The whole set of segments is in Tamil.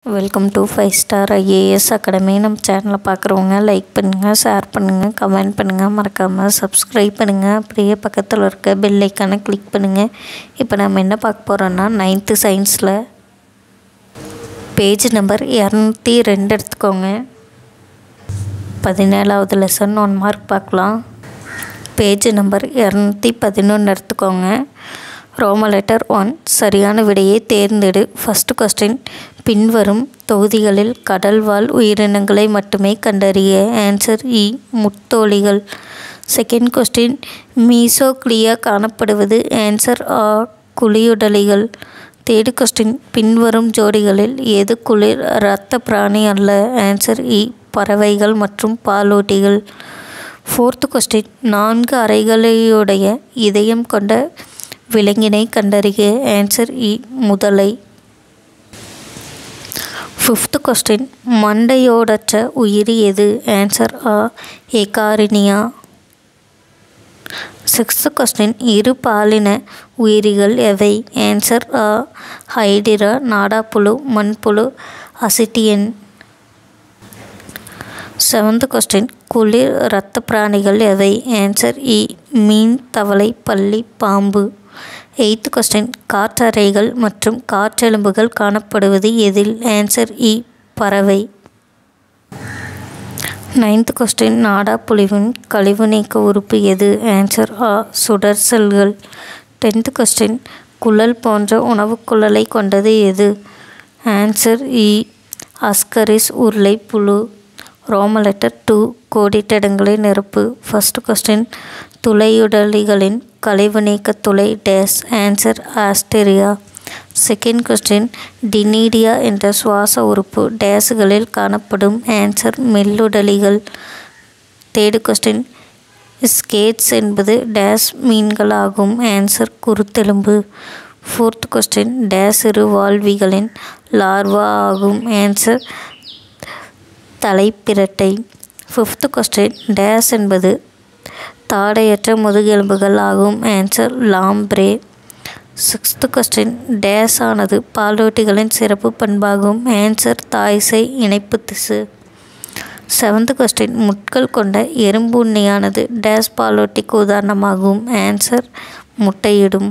welcome to five star IAS academy நம்ம சேனலை பார்க்குறவங்க லைக் பண்ணுங்கள் ஷேர் பண்ணுங்கள் கமெண்ட் பண்ணுங்கள் மறக்காமல் சப்ஸ்கிரைப் பண்ணுங்கள் அப்படியே பக்கத்தில் இருக்க பெல் ஐக்கானை கிளிக் பண்ணுங்கள் இப்போ நம்ம என்ன பார்க்க போகிறோன்னா நைன்த்து சயின்ஸில் பேஜ் நம்பர் இரநூத்தி ரெண்டு எடுத்துக்கோங்க பதினேழாவது லெசன் ஒன் மார்க் பார்க்கலாம் பேஜ் நம்பர் இரநூத்தி பதினொன்று எடுத்துக்கோங்க ரோம லெட்டர் ஒன் சரியான விடையை தேர்ந்தெடு ஃபஸ்ட்டு கொஸ்டின் பின்வரும் தொகுதிகளில் கடல்வாழ் உயிரினங்களை மட்டுமே கண்டறிய ஆன்சர் இ முத்தோலிகள் செகண்ட் கொஸ்டின் மீசோக்ளியா காணப்படுவது ஆன்சர் ஆ குழியுடலிகள் தேர்டு கொஸ்டின் பின்வரும் ஜோடிகளில் எது குளிர் இரத்த பிராணி அல்ல ஆன்சர் இ பறவைகள் மற்றும் பாலூட்டிகள் ஃபோர்த்து கொஸ்டின் நான்கு அறைகளையுடைய இதயம் கொண்ட விலங்கினை கண்டறிக ஆன்சர் இ முதலை ஃபிஃப்த் கொஸ்டின் மண்டையோடற்ற உயிரி எது ஆன்சர் ஆ ஏகாரினியா சிக்ஸ்த் கொஸ்டின் இரு பாலின உயிரிகள் எவை ஆன்சர் ஆ ஹைடிரா நாடாப்புழு மண்புழு அசிட்டியன் செவன்த் கொஸ்டின் குளிர் இரத்த பிராணிகள் எவை ஆன்சர் இ மீன் தவளை பல்லி பாம்பு எய்த் கொஸ்டின் காற்றறைகள் மற்றும் காற்றெலும்புகள் காணப்படுவது எதில் ஆன்சர் இ பறவை நைன்த் கொஸ்டின் நாடாப்புழுவின் கழிவு நீக்க உறுப்பு எது ஆன்சர் ஆ சுடர் செல்கள் டென்த் கொஸ்டின் குழல் போன்ற உணவுக்குழலை கொண்டது எது ஆன்சர் இ அஸ்கரிஸ் உருளை புழு ரோம லெட்டர் டூ கோடிட்டிடங்களை நிரப்பு ஃபஸ்ட் கொஸ்டின் துளையுடலிகளின் கழிவு நீக்க துளை டேஸ் ஆன்சர் ஆஸ்டேரியா செகண்ட் கொஸ்டின் டினீடியா என்ற சுவாச உறுப்பு டேஸுகளில் காணப்படும் ஆன்சர் மெல்லுடலிகள் தேர்டு கொஸ்டின் ஸ்கேட்ஸ் என்பது டேஸ் மீன்களாகும் ஆன்சர் குருத்தெலும்பு ஃபோர்த் கொஸ்டின் டேஸ் இரு வாழ்விகளின் லார்வா ஆகும் ஆன்சர் தலைப்பிரட்டை ஃபிஃப்த் கொஸ்டின் டேஸ் என்பது தாடையற்ற முதுகெலும்புகள் ஆகும் ஆன்சர் லாம்ப்ரே சிக்ஸ்த்து கொஸ்டின் டேஸ் ஆனது பாலூட்டிகளின் சிறப்பு பண்பாகும் ஆன்சர் தாய்சை இணைப்பு திசு செவன்த் கொஸ்டின் முட்கள் கொண்ட எறும்பு உண்ணியானது டேஸ் பாலூட்டிக்கு உதாரணமாகும் ஆன்சர் முட்டையிடும்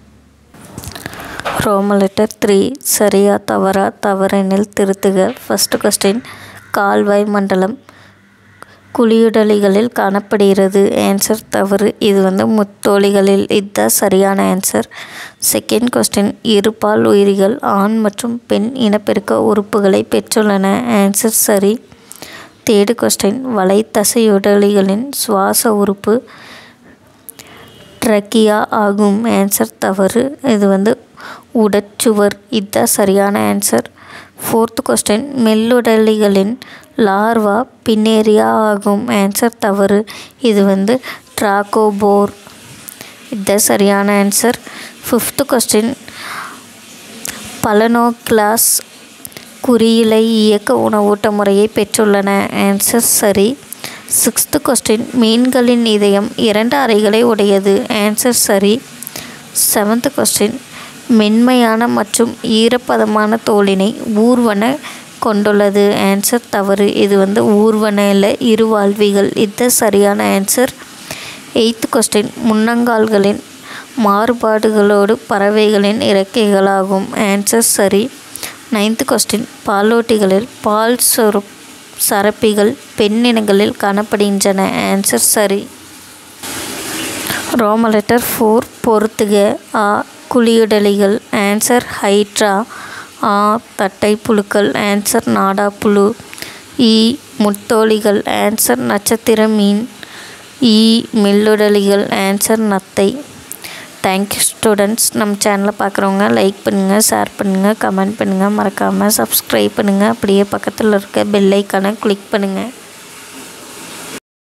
ரோம லெட்டர் த்ரீ சரியா தவறா தவறெனில் திருத்துக ஃபஸ்ட்டு கொஸ்டின் கால்வாய் மண்டலம் குழியுடலிகளில் காணப்படுகிறது ஆன்சர் தவறு இது வந்து முத்தோலிகளில் இதுதான் சரியான ஆன்சர் செகண்ட் கொஸ்டின் இருபால் உயிரிகள் ஆண் மற்றும் பெண் இனப்பெருக்க உறுப்புகளை பெற்றுள்ளன ஆன்சர் சரி தேர்டு கொஸ்டின் வலைத்தசையுடலிகளின் சுவாச உறுப்பு ட்ரக்கியா ஆகும் ஆன்சர் தவறு இது வந்து உடற்சுவர் இதுதான் சரியான ஆன்சர் ஃபோர்த் கொஸ்டின் மெல்லுடலிகளின் லார்வா பின்னேரியா ஆகும் ஆன்சர் தவறு இது வந்து ட்ராகோபோர் இதுதான் சரியான ஆன்சர் ஃபிஃப்த் கொஸ்டின் பலனோக்ளாஸ் குறியிலை இயக்க உணவூட்ட முறையை பெற்றுள்ளன ஆன்சர் சரி சிக்ஸ்த்து கொஸ்டின் மீன்களின் இதயம் இரண்டு அறைகளை உடையது ஆன்சர் சரி செவன்த் கொஸ்டின் மென்மையான மற்றும் ஈரப்பதமான தோலினை ஊர்வன கொண்டுள்ளது ஆன்சர் தவறு இது வந்து ஊர்வனையில் இருவாழ்விகள் இது சரியான ஆன்சர் எய்த் கொஸ்டின் முன்னங்கால்களின் மாறுபாடுகளோடு பறவைகளின் இறக்கைகளாகும் ஆன்சர் சரி நைன்த் கொஸ்டின் பாலூட்டிகளில் பால் சொரு சரப்பிகள் பெண்ணினங்களில் காணப்படுகின்றன ஆன்சர் சரி ரோம லெட்டர் ஃபோர் பொறுத்துக ஆ குழியுடலிகள் ஆன்சர் ஹைட்ரா ஆ தட்டை புழுக்கள் ஆன்சர் நாடாப்புழு இ முத்தோலிகள் ஆன்சர் நட்சத்திர மீன் இ மெல்லுடலிகள் ஆன்சர் நத்தை தேங்க்யூ ஸ்டூடெண்ட்ஸ் நம்ம சேனலை பார்க்குறவங்க லைக் பண்ணுங்கள் ஷேர் பண்ணுங்கள் கமெண்ட் பண்ணுங்கள் மறக்காமல் சப்ஸ்கிரைப் பண்ணுங்கள் அப்படியே பக்கத்தில் இருக்க பெல் ஐக்கானை கிளிக் பண்ணுங்கள்